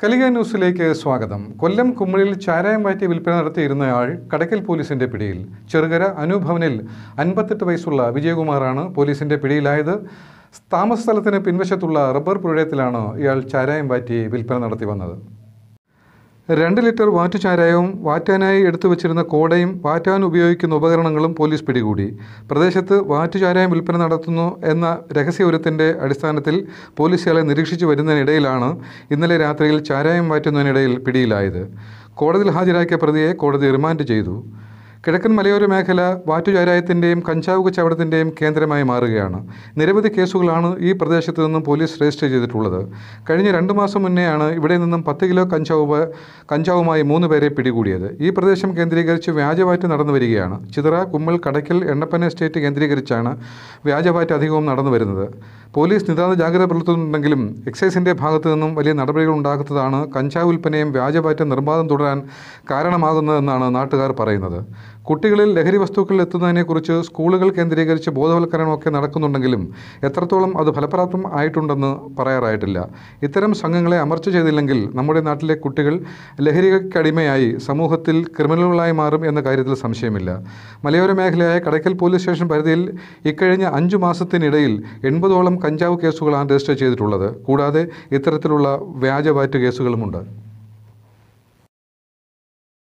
കലിക ന്യൂസിലേക്ക് സ്വാഗതം കൊല്ലം കുമ്മളിൽ ചാരായം വാറ്റി വിൽപ്പന നടത്തിയിരുന്നയാൾ കടക്കൽ പോലീസിന്റെ പിടിയിൽ ചെറുകര അനുഭവനിൽ അൻപത്തെട്ട് വയസ്സുള്ള വിജയകുമാറാണ് പോലീസിന്റെ പിടിയിലായത് താമസ സ്ഥലത്തിന് പിൻവശത്തുള്ള റബ്ബർ പുഴയത്തിലാണ് ഇയാൾ ചാരായം വാറ്റി വിൽപ്പന നടത്തി വന്നത് രണ്ട് ലിറ്റർ വാറ്റു ചാരായവും വാറ്റാനായി എടുത്തു വച്ചിരുന്ന കോടയും വാറ്റാൻ ഉപയോഗിക്കുന്ന ഉപകരണങ്ങളും പോലീസ് പിടികൂടി പ്രദേശത്ത് വാറ്റു ചാരായം വിൽപ്പന നടത്തുന്നു എന്ന രഹസ്യവിവരത്തിൻ്റെ അടിസ്ഥാനത്തിൽ പോലീസ് ഇയാളെ നിരീക്ഷിച്ചു വരുന്നതിനിടയിലാണ് ഇന്നലെ രാത്രിയിൽ ചാരായം വാറ്റുന്നതിനിടയിൽ പിടിയിലായത് കോടതിയിൽ ഹാജരാക്കിയ പ്രതിയെ കോടതി റിമാൻഡ് ചെയ്തു കിഴക്കൻ മലയോര മേഖല വാറ്റുചാരായത്തിൻ്റെയും കഞ്ചാവ് കച്ചവടത്തിൻ്റെയും കേന്ദ്രമായി മാറുകയാണ് നിരവധി കേസുകളാണ് ഈ പ്രദേശത്ത് നിന്നും പോലീസ് രജിസ്റ്റർ ചെയ്തിട്ടുള്ളത് കഴിഞ്ഞ രണ്ട് മാസം മുന്നെയാണ് ഇവിടെ നിന്നും പത്ത് കിലോ കഞ്ചാവ് കഞ്ചാവുമായി മൂന്ന് പേരെ പിടികൂടിയത് ഈ പ്രദേശം കേന്ദ്രീകരിച്ച് വ്യാജവാറ്റ് നടന്നു വരികയാണ് ചിതറ കുമ്മൽ കടയ്ക്കൽ എണ്ണപ്പന എസ്റ്റേറ്റ് കേന്ദ്രീകരിച്ചാണ് വ്യാജവാറ്റ് അധികവും നടന്നു വരുന്നത് പോലീസ് നിതാന്ത ജാഗ്രത പുലർത്തുന്നുണ്ടെങ്കിലും എക്സൈസിൻ്റെ ഭാഗത്തു നിന്നും വലിയ നടപടികൾ ഉണ്ടാക്കുന്നതാണ് കഞ്ചാവ് വിൽപ്പനയും വ്യാജവാറ്റ് നിർമ്മാണം തുടരാൻ കാരണമാകുന്നതെന്നാണ് നാട്ടുകാർ പറയുന്നത് കുട്ടികളിൽ ലഹരി വസ്തുക്കൾ എത്തുന്നതിനെക്കുറിച്ച് സ്കൂളുകൾ കേന്ദ്രീകരിച്ച് ബോധവൽക്കരണമൊക്കെ നടക്കുന്നുണ്ടെങ്കിലും എത്രത്തോളം അത് ഫലപ്രാപ്തം ആയിട്ടുണ്ടെന്ന് പറയാറായിട്ടില്ല ഇത്തരം സംഘങ്ങളെ അമർച്ച ചെയ്തില്ലെങ്കിൽ നമ്മുടെ നാട്ടിലെ കുട്ടികൾ ലഹരിക്കടിമയായി സമൂഹത്തിൽ ക്രിമിനലുകളായി മാറും എന്ന കാര്യത്തിൽ സംശയമില്ല മലയോര മേഖലയായ കടയ്ക്കൽ പോലീസ് സ്റ്റേഷൻ പരിധിയിൽ ഇക്കഴിഞ്ഞ അഞ്ചു മാസത്തിനിടയിൽ എൺപതോളം കഞ്ചാവ് കേസുകളാണ് രജിസ്റ്റർ ചെയ്തിട്ടുള്ളത് കൂടാതെ ഇത്തരത്തിലുള്ള വ്യാജവാറ്റ് കേസുകളുമുണ്ട്